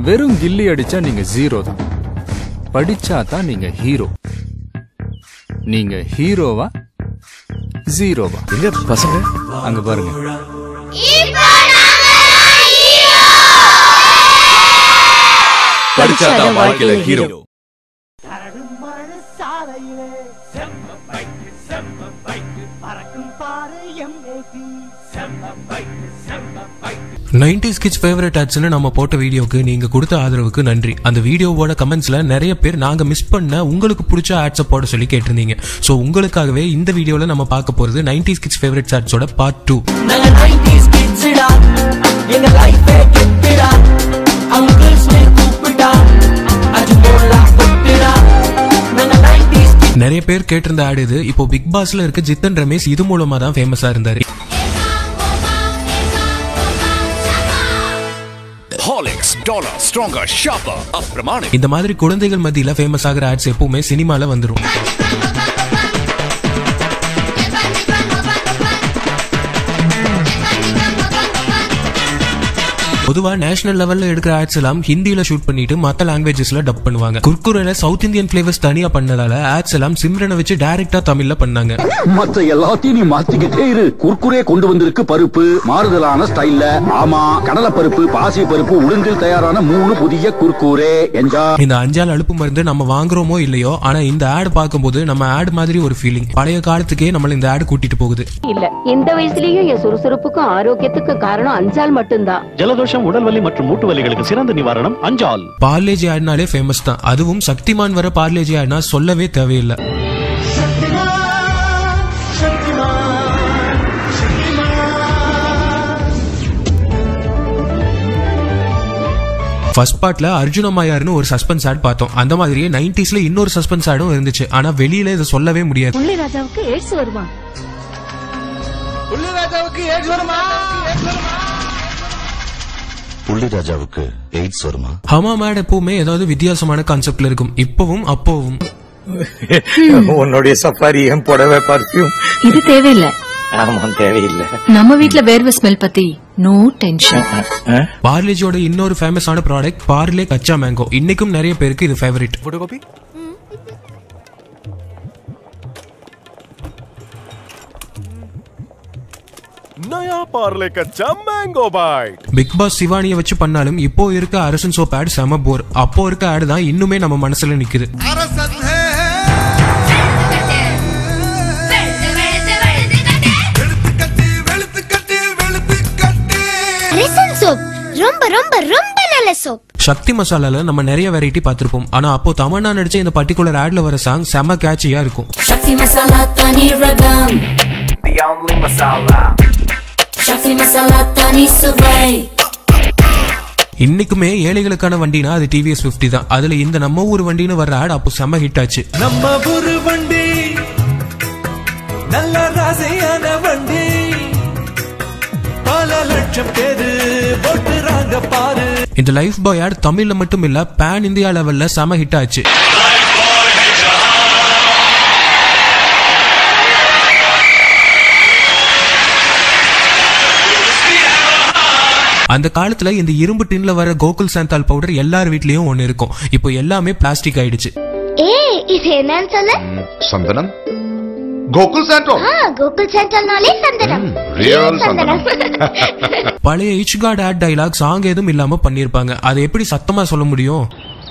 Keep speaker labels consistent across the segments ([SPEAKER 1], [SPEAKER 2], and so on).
[SPEAKER 1] வெறும் கில்லி அடிச்சா நீங்க ஜீரோ தான் படிச்சா தான் நீங்க ஹீரோ நீங்க ஹீரோவா ஜீரோவா
[SPEAKER 2] எங்க பசங்க
[SPEAKER 1] அங்க பாருங்க
[SPEAKER 2] படிச்சாதான் வாழ்க்கையில ஹீரோ
[SPEAKER 3] நைன்டிஸ் கிட்ஸ் ஃபேவரட் ஆட்ஸ்னு நம்ம போட்ட வீடியோக்கு நீங்க கொடுத்த ஆதரவுக்கு நன்றி அந்த வீடியோவோட கமெண்ட்ஸ்ல நிறைய பேர் நாங்க மிஸ் பண்ண உங்களுக்கு பிடிச்ச ஆட்ஸை போட சொல்லி கேட்டிருந்தீங்க ஸோ உங்களுக்காகவே இந்த வீடியோல நம்ம பார்க்க போறது நைன்டிஸ் கிட்ஸ் ஃபேவரட் ஆட்ஸோட பார்ட் டூ
[SPEAKER 4] நாங்க 90s kids டா எங்க லைஃபே கெட்டுடா அங்கிள்ஸ் மே கூப்பிட்டா அது போல கொட்டுடா நாங்க 90s kids
[SPEAKER 3] நிறைய பேர் கேட்டிருந்த ஆடு இது இப்போ பிக் பாஸ்ல இருக்க ஜித்தன் ரமேஷ் இது மூலமா தான் ஃபேமஸா இருந்தாரு
[SPEAKER 2] ஹாலிக்ஸ் டாலர் ஸ்ட்ராங்கர் ஷார்ப்பர் அப்பிரமாணி
[SPEAKER 3] இந்த மாதிரி குழந்தைகள் மத்தியில ஃபேமஸ் ஆகிற ஆட்ஸ் எப்பவுமே சினிமால வந்துரும் பொதுவா நேஷனல் லெவல்ல எடுக்கிற ஆட்ஸ் எல்லாம் ஹிந்தியில ஷூட் பண்ணிட்டு மத்த லாங்குவேஜஸ்ல டப் பண்ணுவாங்க குர்குரேல சவுத் இந்தியன் பிளேவர்ஸ் தனியா பண்ணதால ஆட்ஸ் எல்லாம் சிம்ரனை வச்சு டைரக்டா தமிழ்ல பண்ணாங்க
[SPEAKER 5] மத்த எல்லாத்தையும் நீ மாத்திக்கிட்டே இரு குர்குரே கொண்டு வந்திருக்கு பருப்பு மாறுதலான ஸ்டைல்ல ஆமா கடலை பருப்பு பாசி பருப்பு உளுந்தில் தயாரான மூணு புதிய குர்குரே என்ஜாய்
[SPEAKER 3] இந்த அஞ்சால் அலுப்பு மருந்து நம்ம வாங்குறோமோ இல்லையோ ஆனா இந்த ஆட் பார்க்கும்போது நம்ம ஆட் மாதிரி ஒரு ஃபீலிங் பழைய காலத்துக்கே நம்மள இந்த ஆட் கூட்டிட்டு போகுது
[SPEAKER 6] இல்ல இந்த வயசுலயும் என் சுறுசுறுப்புக்கும் ஆரோக்கியத்துக்கும் காரணம் அஞ்சால் மட்டும்தான்
[SPEAKER 7] ஜலதோஷம் உடல் வலி மற்றும் மூட்டு வலிகளுக்கு சிறந்த நிவாரணம் அஞ்சால்
[SPEAKER 3] பார்லேஜி ஆட்னாலே ஃபேமஸ் தான் அதுவும் சக்திமான் வர பார்லேஜி ஆட்னா சொல்லவே தேவையில்லை ஃபர்ஸ்ட் பார்ட்ல அர்ஜுனமாயார்னு ஒரு சஸ்பென்ஸ் ஆட் பார்த்தோம் அந்த மாதிரியே நைன்டிஸ்ல இன்னொரு சஸ்பென்ஸ் ஆடும் இருந்துச்சு ஆனா வெளியில இதை சொல்லவே முடியாது
[SPEAKER 6] முல்லை ராஜாவுக்கு எய்ட்ஸ் வருமா
[SPEAKER 8] புள்ளிராஜாவுக்கு எய்ட்ஸ் வருமா
[SPEAKER 3] ஹமா மேட் எப்பவுமே ஏதாவது வித்தியாசமான கான்செப்ட்ல இருக்கும் இப்பவும் அப்போவும்
[SPEAKER 9] உன்னுடைய சஃபாரி என் புடவை பர்ஃபியூம்
[SPEAKER 10] இது தேவையில்ல
[SPEAKER 9] ஆமா தேவையில்லை
[SPEAKER 10] நம்ம வீட்ல வேர்வை ஸ்மெல் பத்தி நோ டென்ஷன்
[SPEAKER 3] பார்லேஜியோட இன்னொரு ஃபேமஸான ப்ராடக்ட் பார்லே கச்சா மேங்கோ இன்னைக்கும் நிறைய பேருக்கு இது ஃபேவரட்
[SPEAKER 2] போட்டோ காப்பி நயா Parle Kaccha mango bite
[SPEAKER 3] Bigg Boss சிவானியை வச்சு பண்ணாலும் இப்போ இருக்க அரசன் சோப் ஆட் செம போர் அப்போ இருக்க ஆட் தான் இன்னுமே நம்ம மனசுல நிக்குது
[SPEAKER 11] ரிசன் சோப் ரொம்ப ரொம்ப ரொம்ப நல்ல சோப்
[SPEAKER 3] சக்தி மசாலால நம்ம நிறைய வெரைட்டி பார்த்திருப்போம் ஆனா அப்போ தமன்னா நடிச்ச இந்த பர்டிகுலர் ஆட்ல வர சாங் செம கேட்சியா இருக்கும்
[SPEAKER 4] சக்தி மசாலா தனி ரகம் the only masala சக்தி மசாலா தனி சுவை
[SPEAKER 3] இன்னைக்குமே ஏழைகளுக்கான வண்டினா அது டிவிஎஸ் 50 தான் அதுல இந்த நம்ம ஊர் வண்டின்னு வர ஆட் அப்போ செம ஹிட் ஆச்சு
[SPEAKER 4] நம்ம ஒரு வண்டி நல்ல ராசையான வண்டி பல லட்சம் பேரு ஓட்டுறாங்க பாரு
[SPEAKER 3] இந்த லைஃப் பாய் ஆட் தமிழ்ல மட்டும் இல்ல பேன் இந்தியா லெவல்ல செம ஹிட் ஆச்சு அந்த காலத்துல இந்த இரும்பு டின்ல வர கோகுல் சாந்தால் பவுடர் எல்லார் வீட்லயும் ஒண்ணு இருக்கும் இப்போ எல்லாமே பிளாஸ்டிக் ஆயிடுச்சு
[SPEAKER 11] ஏய் இது என்னன்னு சொல்லு
[SPEAKER 8] சந்தனம் கோகுல் சாண்டோ
[SPEAKER 11] ஆ கோகுல் சென்டர்னாலே சந்தனம்
[SPEAKER 8] ரியல்
[SPEAKER 11] சந்தனம்
[SPEAKER 3] பழைய இச் காட் ஆட் டைலாக் சாங் எதுவும் இல்லாம பண்ணிருப்பாங்க அதை எப்படி சத்தமா சொல்ல முடியும்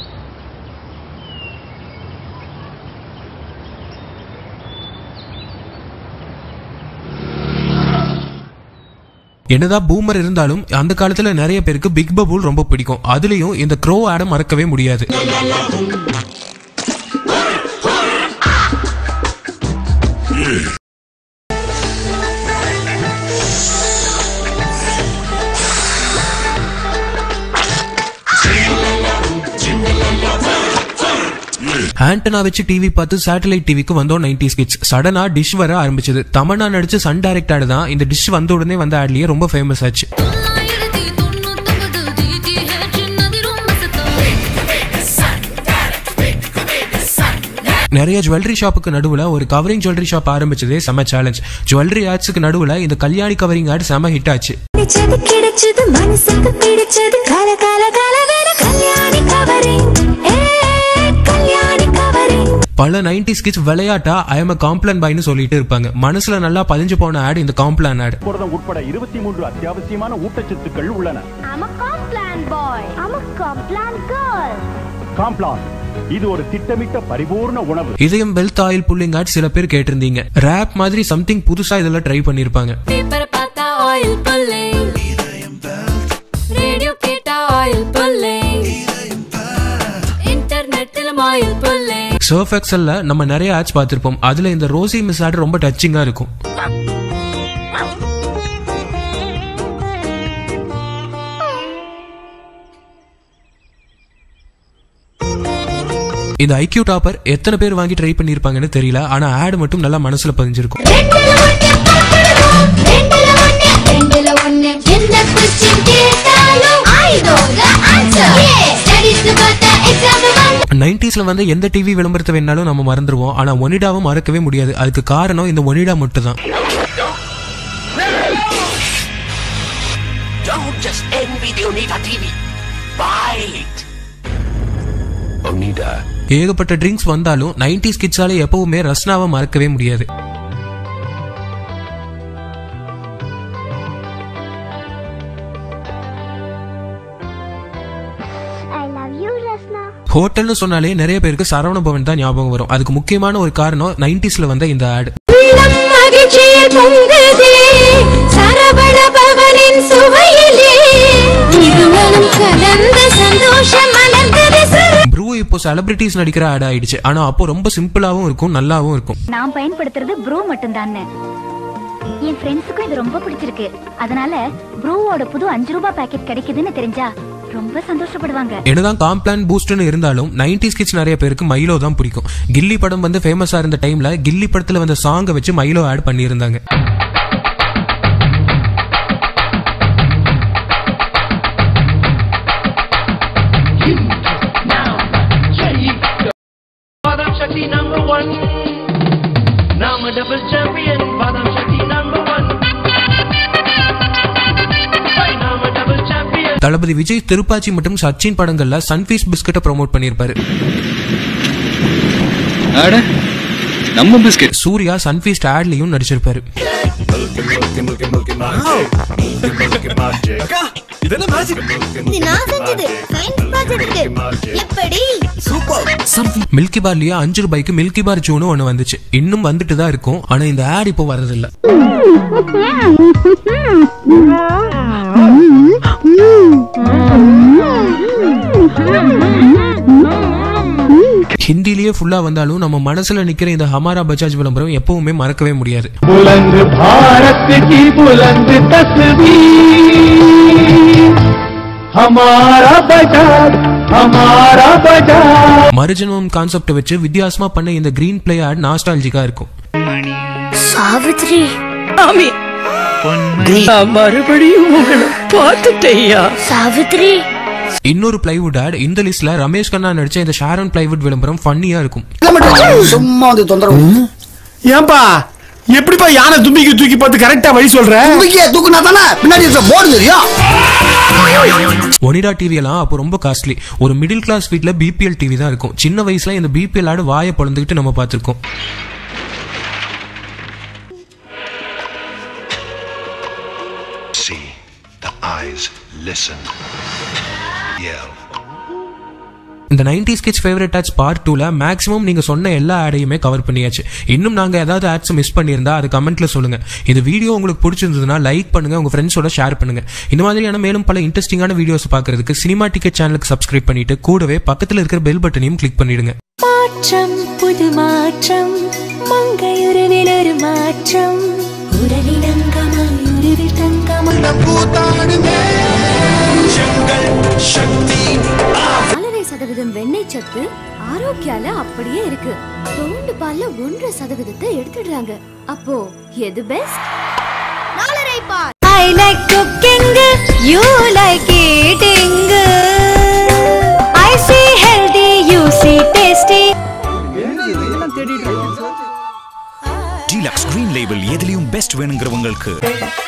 [SPEAKER 3] என்னதான் பூமர் இருந்தாலும் அந்த காலத்துல நிறைய பேருக்கு பிக் பபுல் ரொம்ப பிடிக்கும் அதுலயும் இந்த க்ரோ ஆட மறக்கவே முடியாது ஆண்டனா வச்சு டிவி பார்த்து சேட்டலைட் டிவிக்கு வந்தோம் நைன்டி கிட்ஸ் சடனா டிஷ் வர ஆரம்பிச்சது தமன்னா நடிச்ச சன் டைரக்ட் ஆடு தான் இந்த டிஷ் வந்த உடனே வந்த ஆட்லயே ரொம்ப ஃபேமஸ் ஆச்சு நிறைய ஜுவல்லரி ஷாப்புக்கு நடுவுல ஒரு கவரிங் ஜுவல்லரி ஷாப் ஆரம்பிச்சதே செம சேலஞ்ச் ஜுவல்லரி ஆட்ஸுக்கு நடுவுல இந்த கல்யாணி கவரிங் ஆட் செம ஹிட் ஆச்சு
[SPEAKER 11] கிடைச்சது கிடைச்சது மனசுக்கு பிடிச்சது கால கால கால வேற கல்யாணம்
[SPEAKER 3] பல நைன்டி கிட்ஸ் விளையாட்டா ஐ எம் காம்ப்ளான் பாய்னு சொல்லிட்டு இருப்பாங்க மனசுல நல்லா பதிஞ்சு போன ஆட் இந்த காம்ப்ளான் ஆட்
[SPEAKER 7] புரதம் உட்பட இருபத்தி மூன்று அத்தியாவசியமான ஊட்டச்சத்துக்கள் உள்ளன
[SPEAKER 11] I'm a complan boy. I'm a complan girl.
[SPEAKER 7] Complan இது ஒரு திட்டமிட்ட பரிபூர்ண உணவு
[SPEAKER 3] இதயம் வெல்த் ஆயில் புல்லிங் ஆட் சில பேர் கேட்டிருந்தீங்க ரேப் மாதிரி சம்திங் புதுசா இதெல்லாம் ட்ரை பண்ணிருப்பாங்க
[SPEAKER 12] பேப்பர் பார்த்தா ஆயில் புல்லிங் ரேடியோ கேட்டா ஆயில் புல்லிங் இன்டர்நெட்டிலும் ஆயில் புல்லிங்
[SPEAKER 3] சர்ஃப் எக்ஸல்ல நம்ம நிறைய ஆட்ஸ் பார்த்திருப்போம் அதுல இந்த ரோசி மிஸ் ஆட் ரொம்ப டச்சிங்கா இருக்கும் இந்த ஐக்யூ டாப்பர் எத்தனை பேர் வாங்கி ட்ரை பண்ணிருப்பாங்கன்னு தெரியல ஆனா ஆட் மட்டும் நல்லா மனசுல பதிஞ்சிருக்கும்
[SPEAKER 11] ரெண்டுல ஒண்ணு எந்த கொஸ்டின் கேட்டாலும் I know the answer. Yeah. Studies க்கு பார்த்தா exam வந்து
[SPEAKER 3] நைன்டிஸ்ல வந்து எந்த டிவி விளம்பரத்தை வேணாலும் நம்ம மறந்துருவோம் ஆனா ஒனிடாவை மறக்கவே முடியாது அதுக்கு காரணம் இந்த ஒனிடா மட்டும் தான்
[SPEAKER 4] Don't just envy the Onita TV. Buy it.
[SPEAKER 8] Onida.
[SPEAKER 3] ஏகப்பட்ட ட்ரிங்க்ஸ் வந்தாலும் நைன்டிஸ் கிட்ஸால எப்பவுமே ரஸ்னாவை மறக்கவே முடியாது
[SPEAKER 11] I love you, Rasna.
[SPEAKER 3] ஹோட்டல்னு சொன்னாலே நிறைய பேருக்கு சரவண பவன் தான் ஞாபகம் வரும் அதுக்கு முக்கியமான ஒரு காரணம் நைன்டிஸ்ல வந்த இந்த ஆட்
[SPEAKER 12] உள்ளம் மகிழ்ச்சியில் பொங்குதே சரவண பவனின் சுவையிலே இருவரும் கலந்த சந்தோஷம் மலர்ந்தது சிறு
[SPEAKER 3] ப்ரூ இப்போ செலிபிரிட்டிஸ் நடிக்கிற ஆட் ஆயிடுச்சு ஆனா அப்போ ரொம்ப சிம்பிளாவும் இருக்கும் நல்லாவும் இருக்கும்
[SPEAKER 13] நான் பயன்படுத்துறது ப்ரூ மட்டும் என் ஃப்ரெண்ட்ஸுக்கும் இது ரொம்ப பிடிச்சிருக்கு அதனால ப்ரூவோட புது அஞ்சு ரூபாய் பாக்கெட் கிடைக்குதுன்னு தெரிஞ்சா ரொம்ப சந்தோஷப்படுவாங்க
[SPEAKER 3] என்னதான் காம்ப்ளான் பூஸ்ட்னு இருந்தாலும் நைன்டிஸ் கிட்ஸ் நிறைய பேருக்கு மைலோ தான் பிடிக்கும் கில்லி படம் வந்து ஃபேமஸா இருந்த டைம்ல கில்லி படத்துல வந்த சாங்கை வச்சு மைலோ ஆட் பண்ணியிருந்தாங்க
[SPEAKER 4] Badam Shakti number one. Now I'm a double champion. Badam Shakti number one. Now I'm a double champion.
[SPEAKER 3] தளபதி விஜய் திருப்பாச்சி மற்றும் சச்சின் படங்கள்ல சன்ஃபீஸ் பிஸ்கட்டை ப்ரோமோட் பண்ணியிருப்பாரு
[SPEAKER 1] நம்ம பிஸ்கெட்
[SPEAKER 3] சூர்யா சன்ஃபீஸ்ட் ஆட்லயும் நடிச்சிருப்பாரு
[SPEAKER 11] இது நான் செஞ்சது சயின்ஸ் ப்ராஜெக்ட் எப்படி சூப்பர்
[SPEAKER 3] மில்கி பார்லயே அஞ்சு ரூபாய்க்கு மில்கி பார் சூன்னு ஒண்ணு வந்துச்சு இன்னும் வந்துட்டு தான் இருக்கும் ஆனா இந்த ஆட் இப்போ வரதில்ல ஹிந்திலேயே ஃபுல்லா வந்தாலும் நம்ம மனசுல நிக்கிற இந்த ஹமாரா பஜாஜ் விளம்பரம் எப்பவுமே மறக்கவே முடியாது
[SPEAKER 4] बुलंद भारत की बुलंद तस्वीर हमारा बजाज हमारा बजाज
[SPEAKER 3] மறுஜன்மம் கான்செப்ட் வச்சு வித்தியாசமா பண்ண இந்த கிரீன் பிளே ஆட் நாஸ்டாலஜிக்கா இருக்கும்
[SPEAKER 11] சாவித்ரி
[SPEAKER 4] ஆமி மறுபடியும் உங்களை பார்த்துட்டேயா
[SPEAKER 11] சாவித்ரி
[SPEAKER 3] இன்னொரு பிளைவுட் ஆட் இந்த லிஸ்ட்ல ரமேஷ் கண்ணா நடிச்ச இந்த ஷாரன் பிளைவுட் விளம்பரம் ஃபன்னியா இருக்கும்
[SPEAKER 14] சும்மா வந்து தொந்தரவு
[SPEAKER 15] ஏன்பா எப்படிப்பா யானை தும்பிக்கி தூக்கி பார்த்து கரெக்டா வழி சொல்ற
[SPEAKER 14] தும்பிக்கைய தூக்குனா தானே பின்னாடி இருக்க போர்டு தெரியும்
[SPEAKER 3] ஒனிடா டிவி எல்லாம் அப்போ ரொம்ப காஸ்ட்லி ஒரு மிடில் கிளாஸ் வீட்ல பிபிஎல் டிவி தான் இருக்கும் சின்ன வயசுல இந்த பிபிஎல் ஆடு வாயை பொழந்துக்கிட்டு நம்ம பார்த்திருக்கோம்
[SPEAKER 8] See the eyes listen. Yell.
[SPEAKER 3] இந்த nineties kids favourite ads part டூல மேக்ஸிமம் நீங்க சொன்ன எல்லா ஆடையுமே கவர் பண்ணியாச்சு இன்னும் நாங்க ஏதாவது ஆட்ஸ் மிஸ் பண்ணியிருந்தா அது கமெண்ட்ல சொல்லுங்க இந்த வீடியோ உங்களுக்கு பிடிச்சிருந்ததுன்னா லைக் பண்ணுங்க உங்க ஃப்ரெண்ட்ஸோட ஷேர் பண்ணுங்க இந்த மாதிரியான மேலும் பல இன்ட்ரெஸ்டிங்கான வீடியோஸ் பார்க்கறதுக்கு சினிமா டிக்கெட் சேனலுக்கு சப்ஸ்கிரைப் பண்ணிட்டு கூடவே பக்கத்துல இருக்கிற பெல் பட்டனையும் கிளிக் பண்ணிடுங்க
[SPEAKER 12] மாற்றம் புது மாற்றம் மங்கையுறவில் ஒரு மாற்றம் உடலிடங்கமாய் உருவில் தங்கமாய்
[SPEAKER 16] நாலரை சதவீதம் வெண்ணெய் சத்து ஆரோக்கியால அப்படியே இருக்கு தோண்டு பால்ல ஒன்றரை சதவீதத்தை எடுத்துடுறாங்க அப்போ எது பெஸ்ட் நாலரை பால்
[SPEAKER 12] I like cooking, you like eating. I see healthy, you see tasty.
[SPEAKER 2] Deluxe green label எதுலயும் பெஸ்ட் வேணுங்கிறவங்களுக்கு